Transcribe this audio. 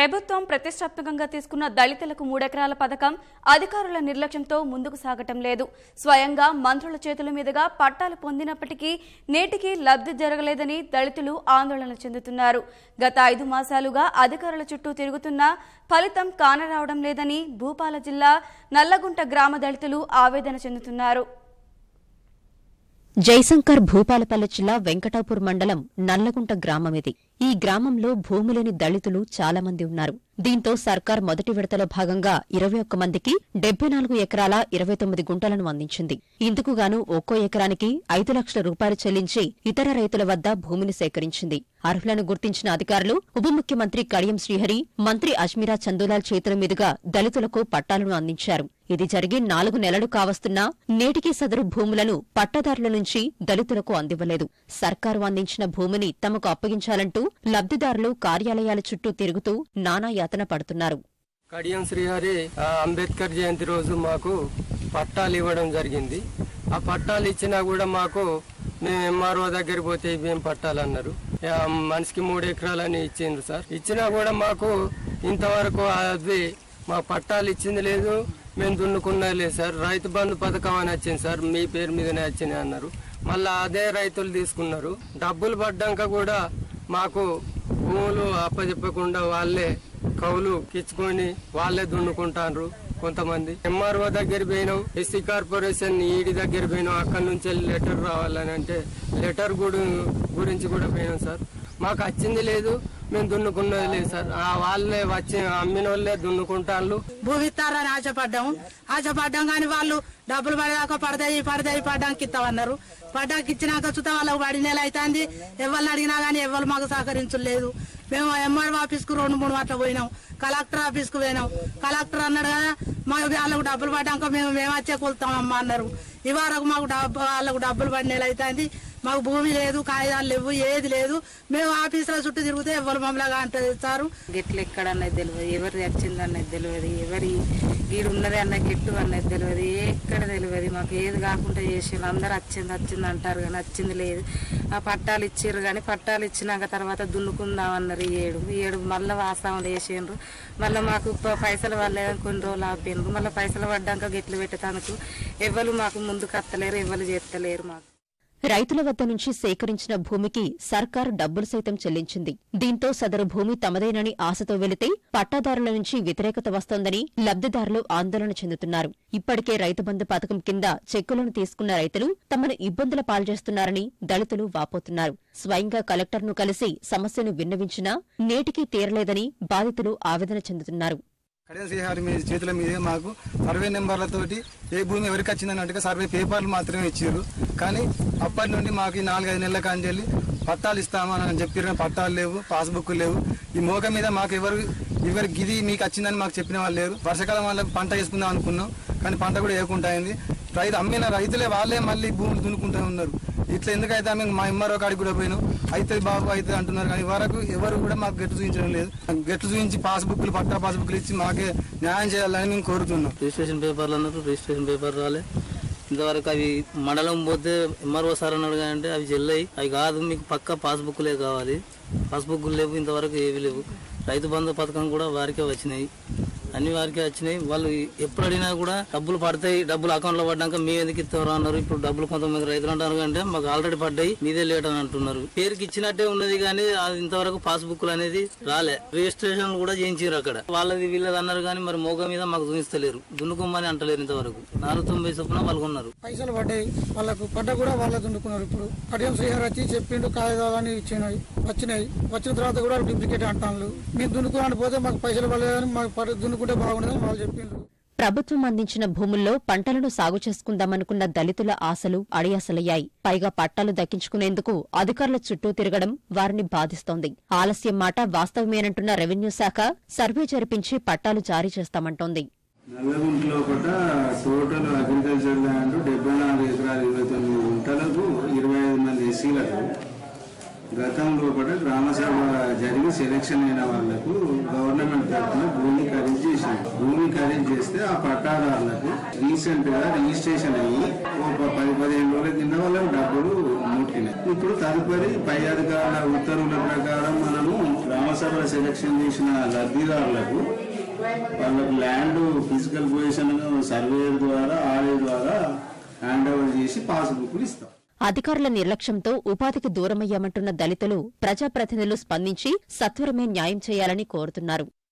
ప్రభుత్వం ప్రతిష్టాత్మకంగా తీసుకున్న దళితులకు మూడెకరాల పథకం అధికారుల నిర్లక్ష్యంతో ముందుకు సాగటం లేదు స్వయంగా మంత్రుల చేతుల మీదుగా పట్టాలు పొందినప్పటికీ నేటికి లబ్ధి జరగలేదని దళితులు ఆందోళన చెందుతున్నారు గత ఐదు మాసాలుగా అధికారుల చుట్టూ తిరుగుతున్నా ఫలితం కానరావడం లేదని భూపాల జిల్లా నల్లగుంట గ్రామ దళితులు ఆవేదన చెందుతున్నారు జయశంకర్ భూపాలపల్లి జిల్లా వెంకటాపూర్ మండలం నల్లగుంట గ్రామం ఇది ఈ గ్రామంలో భూములేని దళితులు చాలా మంది ఉన్నారు దీంతో సర్కార్ మొదటి విడతలో భాగంగా ఇరవై ఒక్క మందికి డెబ్బై నాలుగు ఎకరాల ఇరవై తొమ్మిది గుంటలను అందించింది ఇందుకుగాను ఒక్కో ఎకరానికి ఐదు లక్షల రూపాయలు చెల్లించి ఇతర రైతుల వద్ద భూమిని సేకరించింది అర్హులను గుర్తించిన అధికారులు ఉప ముఖ్యమంత్రి కడియం శ్రీహరి మంత్రి అజ్మీరా చందూలాల్ చేతుల మీదుగా దళితులకు పట్టాలను అందించారు ఇది జరిగి నాలుగు నెలలు కావస్తున్నా నేటికి సదరు భూములను పట్టదారుల నుంచి దళితులకు అందివ్వలేదు సర్కారు అందించిన భూమిని తమకు అప్పగించాలంటూ లబ్దిదారులు కార్యాలయాల చుట్టూ తిరుగుతూ నానా యాతన పడుతున్నారు కడియం శ్రీహరి ఆ, అంబేద్కర్ జయంతి రోజు మాకు పట్టాలు ఇవ్వడం జరిగింది ఆ పట్టాలు ఇచ్చినా కూడా మాకు మేము ఎంఆర్ఓ దగ్గర పోతే ఇవేం పట్టాలు అన్నారు ఆ, మనిషికి మూడు ఎకరాలని ఇచ్చిండ్రు సార్ ఇచ్చినా కూడా మాకు ఇంతవరకు అది మా పట్టాలు ఇచ్చింది లేదు మేము దున్నుకున్నది లేదు సార్ రైతు బంధు పథకం అని వచ్చింది సార్ మీ పేరు మీదనే వచ్చినాయి అన్నారు మళ్ళీ అదే రైతులు తీసుకున్నారు డబ్బులు పడ్డాక కూడా మాకు భూములు అప్పచెప్పకుండా వాళ్ళే కౌలు కిచ్చుకొని వాళ్ళే దున్నుకుంటారు కొంతమంది ఎంఆర్ఓ దగ్గర పోయినాం ఎస్సీ కార్పొరేషన్ ఈడి దగ్గర పోయినాం అక్కడి నుంచి లెటర్ రావాలని అంటే లెటర్ కూడా గురించి కూడా పోయినాం సార్ మాకు వచ్చింది లేదు మేము దున్నుకున్నది లేదు సార్ ఆ వాళ్ళే వచ్చి అమ్మిన వాళ్ళే దున్నుకుంటారు భూమి ఇస్తారని ఆశపడ్డాము ఆశపడ్డాం కానీ వాళ్ళు డబ్బులు పడేదాకా పడతాయి పడతాయి పడ్డానికి ఇస్తామన్నారు పడ్డానికి ఇచ్చినాక చూత వాళ్ళకి పడి నెల అవుతుంది ఎవరిని అడిగినా కానీ ఎవరు మాకు సహకరించలేదు మేము ఎంఆర్ఓ ఆఫీస్కు రెండు మూడు మాటలు పోయినాం కలెక్టర్ ఆఫీస్కు పోయినాం కలెక్టర్ అన్నాడు కదా మాకు వాళ్ళకు డబ్బులు పడ్డాక మేము మేము వచ్చే కొలుతామమ్మా అన్నారు ఈ వరకు మాకు డబ్బు వాళ్ళకు డబ్బులు పడి నెల అవుతుంది మాకు భూమి లేదు కాగితాలు లేవు ఏది లేదు మేము ఆఫీసుల చుట్టూ తిరిగితే ఎవరు మమ్మల్ని అంటే ఇస్తారు గెట్లు ఎక్కడ అన్నది తెలియదు ఎవరు వచ్చింది అన్నది తెలియదు ఎవరి గీడు ఉన్నది అన్న గెట్టు అన్నది తెలియదు ఎక్కడ తెలియదు మాకు ఏది కాకుండా చేసారు అందరు వచ్చింది వచ్చింది అంటారు కానీ వచ్చింది లేదు ఆ పట్టాలు ఇచ్చారు కానీ పట్టాలు ఇచ్చినాక తర్వాత దున్నుకుందాం అన్నారు ఈ ఏడు ఈ ఏడు మళ్ళీ వాస్తవం వేసిండ్రు మళ్ళీ మాకు ప- పైసలు వాళ్ళే కొన్ని రోజులు ఆపినరు మళ్ళీ పైసలు పడ్డాక గెట్లు పెట్టేటానికి ఎవరు మాకు ముందుకు అత్తలేరు ఎవరు చేస్తలేరు మాకు రైతుల వద్ద నుంచి సేకరించిన భూమికి సర్కార్ డబ్బులు సైతం చెల్లించింది దీంతో సదరు భూమి తమదేనని ఆశతో వెళితే పట్టాదారుల నుంచి వ్యతిరేకత వస్తోందని లబ్దిదారులు ఆందోళన చెందుతున్నారు ఇప్పటికే రైతు బంధు పథకం కింద చెక్కులను తీసుకున్న రైతులు తమను ఇబ్బందుల పాల్చేస్తున్నారని దళితులు వాపోతున్నారు స్వయంగా కలెక్టర్ను కలిసి సమస్యను విన్నవించినా నేటికీ తీరలేదని బాధితులు ఆవేదన చెందుతున్నారు కడియం శ్రీహారి మీ చేతుల మీదే మాకు సర్వే నెంబర్లతోటి ఏ భూమి ఎవరికి వచ్చిందన్నట్టుగా సర్వే పేపర్లు మాత్రమే ఇచ్చారు కానీ అప్పటి నుండి మాకు ఈ నాలుగైదు నెలల కాంచెల్లి పట్టాలు ఇస్తామని చెప్పిన పట్టాలు లేవు పాస్బుక్ లేవు ఈ మోక మీద మాకు ఎవరు ఎవరి గిది మీకు వచ్చిందని మాకు చెప్పిన వాళ్ళు లేరు వర్షాకాలం వల్ల పంట వేసుకుందాం అనుకున్నాం కానీ పంట కూడా వేయకుండా అయింది రైతు అమ్మిన రైతులే వాళ్ళే మళ్ళీ భూములు దున్నుకుంటూ ఉన్నారు ఇట్లా ఎందుకైతే ఆమె మా ఎమ్మరో కాడికి కూడా పోయినాం అయితే బాబు అయితే అంటున్నారు కానీ వరకు ఎవరు కూడా మాకు గెట్లు చూపించడం లేదు గెట్లు చూపించి పాస్బుక్లు పట్టా పాస్బుక్లు ఇచ్చి మాకే న్యాయం చేయాలని మేము కోరుతున్నాం రిజిస్ట్రేషన్ పేపర్లు అన్నారు రిజిస్ట్రేషన్ పేపర్ రాలే ఇంతవరకు అవి మండలం పోతే ఎంఆర్ఓ సార్ అన్నాడు కానీ అంటే అవి చెల్లాయి అవి కాదు మీకు పక్క పాస్బుక్లే కావాలి పాస్బుక్లు లేవు ఇంతవరకు ఏవి లేవు రైతు బంధు పథకం కూడా వారికే వచ్చినాయి అన్ని వారికే వచ్చినాయి వాళ్ళు ఎప్పుడు అడిగినా కూడా డబ్బులు పడతాయి డబ్బులు అకౌంట్ లో పడ్డాక మేము ఎందుకు ఇస్తారో అన్నారు ఇప్పుడు డబ్బులు కొంతమంది రైతులు అంటారు అంటే మాకు ఆల్రెడీ పడ్డాయి మీదే లేట్ అని అంటున్నారు పేరుకి ఇచ్చినట్టే ఉన్నది కానీ అది ఇంతవరకు పాస్బుక్లు అనేది రాలే రిజిస్ట్రేషన్ కూడా చేయించారు అక్కడ వాళ్ళది వీళ్ళది అన్నారు కానీ మరి మోగ మీద మాకు చూపిస్తలేరు దున్నుకోమని అంటలేరు ఇంతవరకు నాలుగు తొంభై చొప్పున పాల్గొన్నారు పైసలు పడ్డాయి వాళ్ళకు పడ్డ కూడా వాళ్ళే దున్నుకున్నారు ఇప్పుడు కడియం శ్రీహర్ వచ్చి చెప్పిండు కాగితాలని ఇచ్చినాయి వచ్చినాయి వచ్చిన తర్వాత కూడా డూప్లికేట్ అంటాను మీరు దున్నుకున్నాను పోతే మాకు పైసలు పడలేదని మాకు పడ- దున్నుకుంటే బాగుండదని వాళ్ళు చెప్పిండ్రు ప్రభుత్వం అందించిన భూముల్లో పంటలను సాగు చేసుకుందామనుకున్న దళితుల ఆశలు అడియాసలయ్యాయి పైగా పట్టాలు దక్కించుకునేందుకు అధికారుల చుట్టూ తిరగడం వారిని బాధిస్తోంది ఆలస్యం మాట వాస్తవమేనంటున్న రెవెన్యూ శాఖ సర్వే జరిపించి పట్టాలు జారీ చేస్తామంటోంది నల్లగుంటలో కూడా టోటల్ అగ్రికల్చర్ ల్యాండ్ డెబ్బై నాలుగు ఎకరాలు ఇరవై తొమ్మిది గుంటలకు ఇరవై ఐదు మంది ఎస్సీలకు గతంలో కూడా గ్రామ సభ జరిగి సెలక్షన్ అయిన వాళ్లకు గవర్నమెంట్ తరఫున భూమి ఖరీదు చేసింది భూమి ఖరీదు చేస్తే ఆ పట్టాదారులకు రీసెంట్ గా రిజిస్ట్రేషన్ అయ్యి ఒక పది పదిహేను రోజుల కింద వాళ్ళకి డబ్బులు ముట్టినాయి ఇప్పుడు తదుపరి పై అధికారుల ఉత్తర్వుల ప్రకారం మనము గ్రామ సభ సెలక్షన్ చేసిన లబ్ధిదారులకు వాళ్ళకు ల్యాండ్ ఫిజికల్ పొజిషన్ సర్వేయర్ ద్వారా ఆర్ఏ ద్వారా హ్యాండ్ ఓవర్ చేసి పాస్బుక్లు ఇస్తాం అధికారుల నిర్లక్ష్యంతో ఉపాధికి దూరమయ్యామంటున్న దళితులు ప్రజాప్రతినిధులు స్పందించి సత్వరమే న్యాయం చేయాలని కోరుతున్నారు